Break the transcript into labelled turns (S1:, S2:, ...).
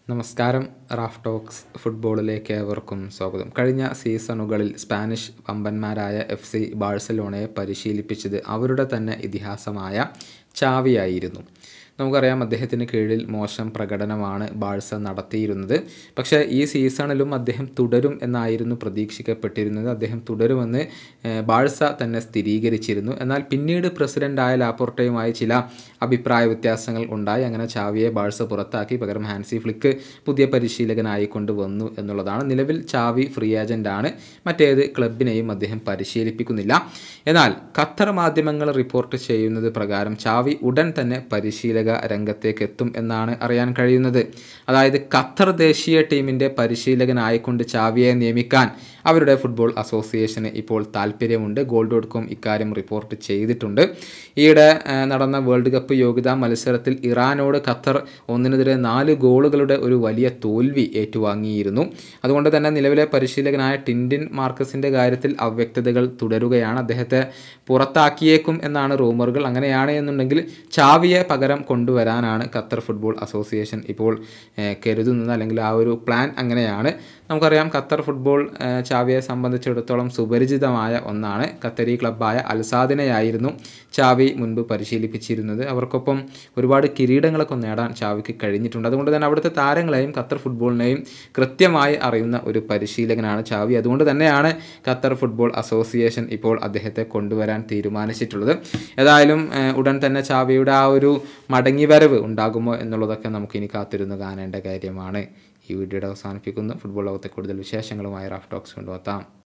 S1: നമസ്കാരം Raf talks ഫുട്ബോളിലേക്ക് ഏവർക്കും സ്വാഗതം കഴിഞ്ഞ സീസണുകളിൽ സ്പാനിഷ് വമ്പന്മാരായ എഫ് സി ബാഴ്സലോണയെ പരിശീലിപ്പിച്ചത് അവരുടെ തന്നെ ഇതിഹാസമായ ചാവിയായിരുന്നു നമുക്കറിയാം അദ്ദേഹത്തിന് കീഴിൽ മോശം പ്രകടനമാണ് ബാഴ്സ നടത്തിയിരുന്നത് പക്ഷേ ഈ സീസണിലും അദ്ദേഹം തുടരും എന്നായിരുന്നു പ്രതീക്ഷിക്കപ്പെട്ടിരുന്നത് അദ്ദേഹം തുടരുമെന്ന് ഏഹ്, ബാഴ്സ തന്നെ സ്ഥിരീകരിച്ചിരുന്നു എന്നാൽ പിന്നീട് പ്രസിഡൻ്റായ ലാപ്പോർട്ടയുമായി ചില അഭിപ്രായ വ്യത്യാസങ്ങൾ ഉണ്ടായി അങ്ങനെ ചാവിയെ ബാഴ്സ പുറത്താക്കി പകരം ഹാൻസി ഫ്ലിക്ക് പുതിയ പരിശീലകനായി കൊണ്ടുവന്നു എന്നുള്ളതാണ് നിലവിൽ ചാവി ഫ്രീ ഏജൻ്റാണ് മറ്റേത് ക്ലബിനെയും അദ്ദേഹം പരിശീലിപ്പിക്കുന്നില്ല എന്നാൽ ഖത്തർ മാധ്യമങ്ങൾ റിപ്പോർട്ട് ചെയ്യുന്നത് പ്രകാരം ചാവി ഉടൻ തന്നെ പരിശീലക രംഗത്തേക്ക് എത്തും എന്നാണ് അറിയാൻ കഴിയുന്നത് അതായത് ഖത്തർ ദേശീയ ടീമിൻ്റെ പരിശീലകനായിക്കൊണ്ട് ചാവിയെ നിയമിക്കാൻ അവരുടെ ഫുട്ബോൾ അസോസിയേഷന് ഇപ്പോൾ താല്പര്യമുണ്ട് ഗോൾ ഡോട്ട് കോം ഇക്കാര്യം റിപ്പോർട്ട് ചെയ്തിട്ടുണ്ട് ഈയിടെ ആ, നടന്ന വേൾഡ് കപ്പ് യോഗ്യതാ മത്സരത്തിൽ ഇറാനോട് ഖത്തർ ഒന്നിനെതിരെ നാല് ഗോളുകളുടെ ഒരു വലിയ തോൽവി ഏറ്റുവാങ്ങിയിരുന്നു അതുകൊണ്ട് തന്നെ നിലവിലെ പരിശീലകനായ ടിൻഡിൻ മാർക്കസിൻ്റെ കാര്യത്തിൽ അവ്യക്തതകൾ തുടരുകയാണ് അദ്ദേഹത്തെ പുറത്താക്കിയേക്കും എന്നാണ് റൂമറുകൾ അങ്ങനെയാണ് എന്നുണ്ടെങ്കിൽ ചാവിയെ പകരം കൊണ്ടുവരാനാണ് ഖത്തർ ഫുട്ബോൾ അസോസിയേഷൻ ഇപ്പോൾ ഏഹ്, കരുതുന്നത് അല്ലെങ്കിൽ ആ ഒരു പ്ലാൻ അങ്ങനെയാണ് നമുക്കറിയാം ഖത്തർ ഫുട്ബോൾ ഏഹ്, ചാവിയെ സംബന്ധിച്ചിടത്തോളം സുപരിചിതമായ ഒന്നാണ് ഖത്തരി ക്ലബ്ബായ അൽസാദിനെയായിരുന്നു ചാവി മുൻപ് പരിശീലിപ്പിച്ചിരുന്നത് അവർക്കൊപ്പം ഒരുപാട് കിരീടങ്ങളൊക്കെ നേടാൻ ചാവിക്ക് കഴിഞ്ഞിട്ടുണ്ട് അതുകൊണ്ട് തന്നെ അവിടുത്തെ താരങ്ങളെയും ഖത്തർ ഫുട്ബോളിനെയും കൃത്യമായി അറിയുന്ന ഒരു പരിശീലകനാണ് ചാവി അതുകൊണ്ട് തന്നെയാണ് ഖത്തർ ഫുട്ബോൾ അസോസിയേഷൻ ഇപ്പോൾ അദ്ദേഹത്തെ കൊണ്ടുവരാൻ തീരുമാനിച്ചിട്ടുള്ളത് ഏതായാലും ഏഹ്, ഉടൻ തന്നെ ചാവിയുടെ ആ ഒരു മടങ്ങിവരവ് ഉണ്ടാകുമോ എന്നുള്ളതൊക്കെ നമുക്കിനി കാത്തിരുന്ന് കാണേണ്ട കാര്യമാണ് ഈ വീഡിയോയുടെ അവസാനിപ്പിക്കുന്നു ഫുട്ബോൾ ലോകത്തെ കൂടുതൽ വിശേഷങ്ങളുമായി റാഫ് ടോക്സ് കൊണ്ടുവത്താം